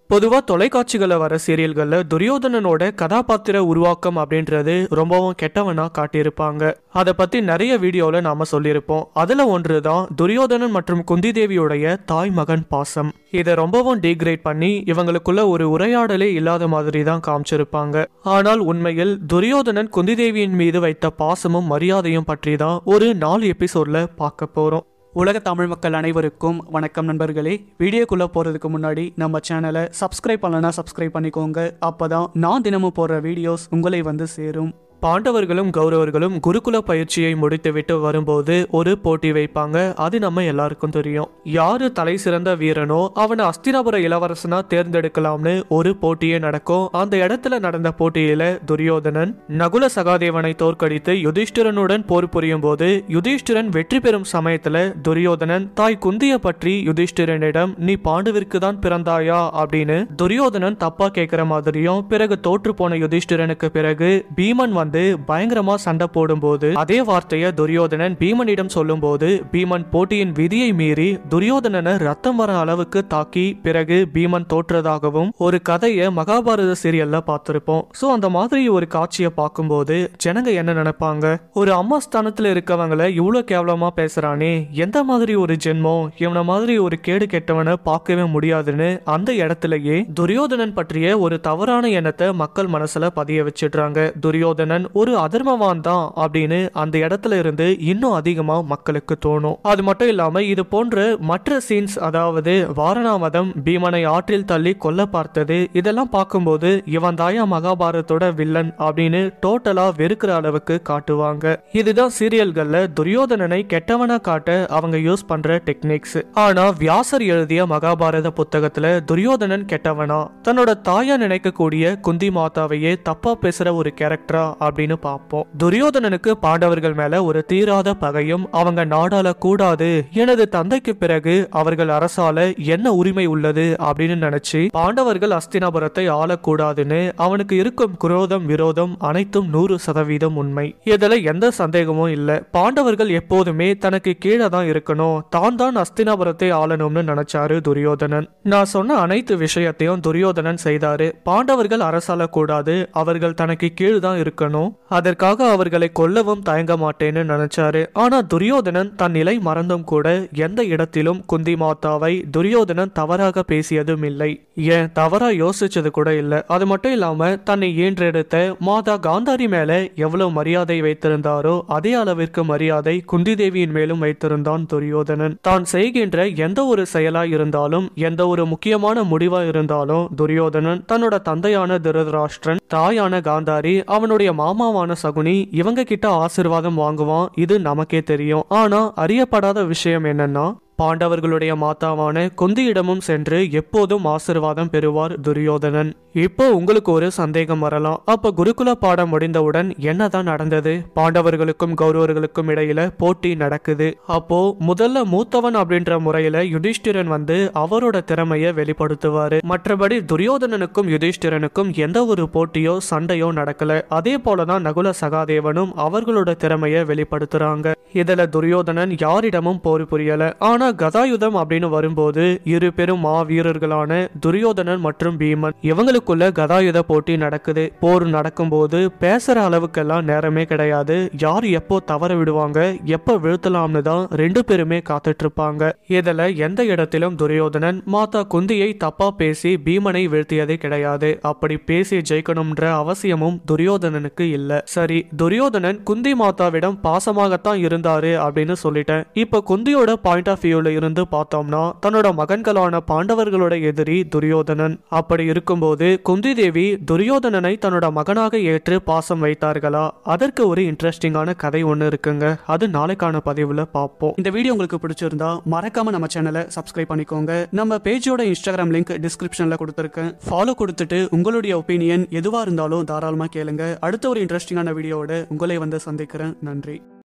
பொதுவா தொலைக்காட்சிகளில் வர சீரியல்கள்ல துரியோதனனோட கதாபாத்திர உருவாக்கம் அப்படின்றது ரொம்பவும் கெட்டவனா காட்டியிருப்பாங்க அதை பத்தி நிறைய வீடியோல நாம சொல்லியிருப்போம் அதுல ஒன்று தான் துரியோதனன் மற்றும் குந்தி தேவியுடைய தாய் மகன் பாசம் இதை ரொம்பவும் டீக்ரேட் பண்ணி இவங்களுக்குள்ள ஒரு உரையாடலே இல்லாத மாதிரி தான் காமிச்சிருப்பாங்க ஆனால் உண்மையில் துரியோதனன் குந்தி தேவியின் மீது வைத்த பாசமும் மரியாதையும் பற்றி தான் ஒரு நாலு எபிசோட்ல பார்க்க போறோம் உலக தமிழ் மக்கள் அனைவருக்கும் வணக்கம் நண்பர்களே வீடியோக்குள்ளே போகிறதுக்கு முன்னாடி நம்ம சேனலை சப்ஸ்கிரைப் பண்ணலனா சப்ஸ்கிரைப் பண்ணிக்கோங்க அப்போ தான் நான் தினமும் போடுற வீடியோஸ் உங்களை வந்து சேரும் பாண்டவர்களும் கௌரவர்களும் குருகுல பயிற்சியை முடித்துவிட்டு வரும்போது ஒரு போட்டி வைப்பாங்க அது நம்ம எல்லாருக்கும் தெரியும் யாரு தலை சிறந்த வீரனோ அவனை அஸ்தினாபுர இளவரசனா தேர்ந்தெடுக்கலாம்னு ஒரு போட்டியே நடக்கும் அந்த இடத்துல நடந்த போட்டியில துரியோதனன் நகுல சகாதேவனை தோற்கடித்து யுதிஷ்டிரனுடன் போர் புரியும் போது யுதிஷ்டிரன் வெற்றி பெறும் சமயத்துல துரியோதனன் தாய் குந்திய பற்றி யுதிஷ்டிரனிடம் நீ பாண்டுவிற்கு தான் பிறந்தாயா அப்படின்னு துரியோதனன் தப்பா கேட்கிற மாதிரியும் பிறகு தோற்று போன யுதிஷ்டிரனுக்கு பிறகு பீமன் வந்து பயங்கரமா சண்டை போடும்போது அதே வார்த்தையை துரியோதனன் பீமனிடம் சொல்லும்போது பீமன் போட்டியின் விதியை மீறி துரியோதனனை ரத்தம் வர அளவுக்கு தாக்கி பிறகு பீமன் தோற்றதாகவும் ஒரு கதையை மகாபாரத சீரியல்ல பார்த்திருப்போம் சோ அந்த மாதிரி ஒரு காட்சியை பார்க்கும்போது ஜனங்க என்ன நினைப்பாங்க ஒரு அம்மா ஸ்தானத்துல இருக்கவங்கள இவ்வளவு கேவலமா பேசுறானே எந்த மாதிரி ஒரு ஜென்மம் இவன மாதிரி ஒரு கேடு கெட்டவனை பார்க்கவே முடியாதுன்னு அந்த இடத்துலயே துரியோதனன் பற்றிய ஒரு தவறான எண்ணத்தை மக்கள் மனசுல பதிய வச்சிடுறாங்க துரியோதனன் ஒரு அதர்மவான் தான் அப்படின்னு அந்த இடத்துல இருந்து இன்னும் அதிகமா மக்களுக்கு தோணும் அது மட்டும் இல்லாம இது போன்ற மற்ற சீன்ஸ் அதாவது வாரணாவதம் பீமனை ஆற்றில் தள்ளி கொல்ல பார்த்தது இதெல்லாம் பார்க்கும்போது இவன் தாயா மகாபாரதத்தோட வில்லன் அப்படின்னு டோட்டலா வெறுக்கிற அளவுக்கு காட்டுவாங்க இதுதான் சீரியல்கள்ல துரியோதனனை கெட்டவனா காட்ட அவங்க யூஸ் பண்ற டெக்னிக்ஸ் ஆனா வியாசர் எழுதிய மகாபாரத புத்தகத்துல துரியோதனன் கெட்டவனா தன்னோட தாயா நினைக்கக்கூடிய குந்தி மாதாவையே தப்பா பேசுற ஒரு கேரக்டரா அப்படின்னு பார்ப்போம் துரியோதனனுக்கு பாண்டவர்கள் மேல ஒரு தீராத பகையும் அவங்க நாடாள கூடாது எனது தந்தைக்கு பிறகு அவர்கள் அரசால என்ன உரிமை உள்ளது அப்படின்னு நினைச்சு பாண்டவர்கள் அஸ்தினாபுரத்தை ஆளக்கூடாதுன்னு அவனுக்கு இருக்கும் குரோதம் விரோதம் அனைத்தும் நூறு சதவீதம் உண்மை இதுல எந்த சந்தேகமும் இல்ல பாண்டவர்கள் எப்போதுமே தனக்கு கீழே தான் இருக்கணும் தான் தான் அஸ்தினாபுரத்தை ஆளணும்னு நினைச்சாரு துரியோதனன் நான் சொன்ன அனைத்து விஷயத்தையும் துரியோதனன் செய்தாரு பாண்டவர்கள் அரசால கூடாது அவர்கள் தனக்கு கீழ் தான் இருக்கணும் அதற்காக அவர்களை கொல்லவும் தயங்க மாட்டேன்னு நினைச்சாரு ஆனா துரியோதனன் தன் நிலை மறந்தும் கூட எந்த இடத்திலும் குந்தி மாதாவை துரியோதனன் தவறாக பேசியதும் இல்லை ஏன் தவறா யோசிச்சது கூட இல்ல அது மட்டும் இல்லாம தன்னை ஈன்றெடுத்த மாதா காந்தாரி மேல எவ்வளவு மரியாதை வைத்திருந்தாரோ அதே அளவிற்கு மரியாதை குந்தி தேவியின் மேலும் வைத்திருந்தான் துரியோதனன் தான் செய்கின்ற எந்த ஒரு செயலா இருந்தாலும் எந்த ஒரு முக்கியமான முடிவா இருந்தாலும் துரியோதனன் தன்னோட தந்தையான திருதராஷ்டிரன் தாயான காந்தாரி அவனுடைய மாமாவான சகுனி இவங்க கிட்ட ஆசிர்வாதம் வாங்குவான் இது நமக்கே தெரியும் ஆனா அறியப்படாத விஷயம் என்னன்னா பாண்டவர்களுடைய மாதாவான குந்தியிடமும் சென்று எப்போதும் ஆசிர்வாதம் பெறுவார் துரியோதனன் இப்போ உங்களுக்கு ஒரு சந்தேகம் வரலாம் அப்ப குருகுல பாடம் முடிந்தவுடன் என்னதான் நடந்தது பாண்டவர்களுக்கும் கௌரவர்களுக்கும் இடையில போட்டி நடக்குது அப்போ முதல்ல மூத்தவன் அப்படின்ற முறையில யுதிஷ்டிரன் வந்து அவரோட திறமைய வெளிப்படுத்துவாரு மற்றபடி துரியோதனனுக்கும் யுதிஷ்டிரனுக்கும் எந்த ஒரு போட்டியோ சண்டையோ நடக்கல அதே போலதான் நகுல சகாதேவனும் அவர்களோட திறமைய வெளிப்படுத்துறாங்க இதுல துரியோதனன் யாரிடமும் போர் புரியல ஆனா கதாயுதம் அப்படின்னு வரும்போது இரு பெரும் மா வீரர்களான துரியோதனன் மற்றும் பீமன் இவங்களுக்குள்ள கதாயுத போட்டி நடக்குது போர் நடக்கும்போது பேசுற அளவுக்கெல்லாம் நேரமே கிடையாது யார் எப்போ தவற விடுவாங்க எப்போ வீழ்த்தலாம்னு தான் ரெண்டு பேருமே காத்துட்டு இருப்பாங்க இதுல எந்த இடத்திலும் துரியோதனன் மாதா குந்தியை தப்பா பேசி பீமனை வீழ்த்தியதே கிடையாது அப்படி பேசி ஜெயிக்கணும்ன்ற அவசியமும் துரியோதனனுக்கு இல்ல சரி துரியோதனன் குந்தி மாதாவிடம் பாசமாகத்தான் இருந்தாரு அப்படின்னு சொல்லிட்டேன் இப்ப குந்தியோட பாயிண்ட் ஆஃப் வியூல இருந்து பார்த்தோம்னா தன்னோட மகன்களான பாண்டவர்களோட எதிரி துரியோதனன் அப்படி இருக்கும்போது குந்தி தேவி துரியோதனனை தன்னோட மகனாக ஏற்று பாசம் வைத்தார்களா அதற்கு ஒரு இன்ட்ரெஸ்டிங்கான கதை ஒன்று இருக்குங்க அது நாளைக்கான பதிவுல பார்ப்போம் இந்த வீடியோ உங்களுக்கு பிடிச்சிருந்தா மறக்காம நம்ம சேனலை சப்ஸ்கிரைப் பண்ணிக்கோங்க நம்ம பேஜோட இன்ஸ்டாகிராம் லிங்க் டிஸ்கிரிப்ஷன்ல கொடுத்துருக்கேன் ஃபாலோ கொடுத்துட்டு உங்களுடைய ஒப்பீனியன் எதுவா இருந்தாலும் தாராளமா கேளுங்க அடுத்த ஒரு இன்ட்ரெஸ்டிங்கான வீடியோவோட உங்களை வந்து சந்திக்கிறேன் நன்றி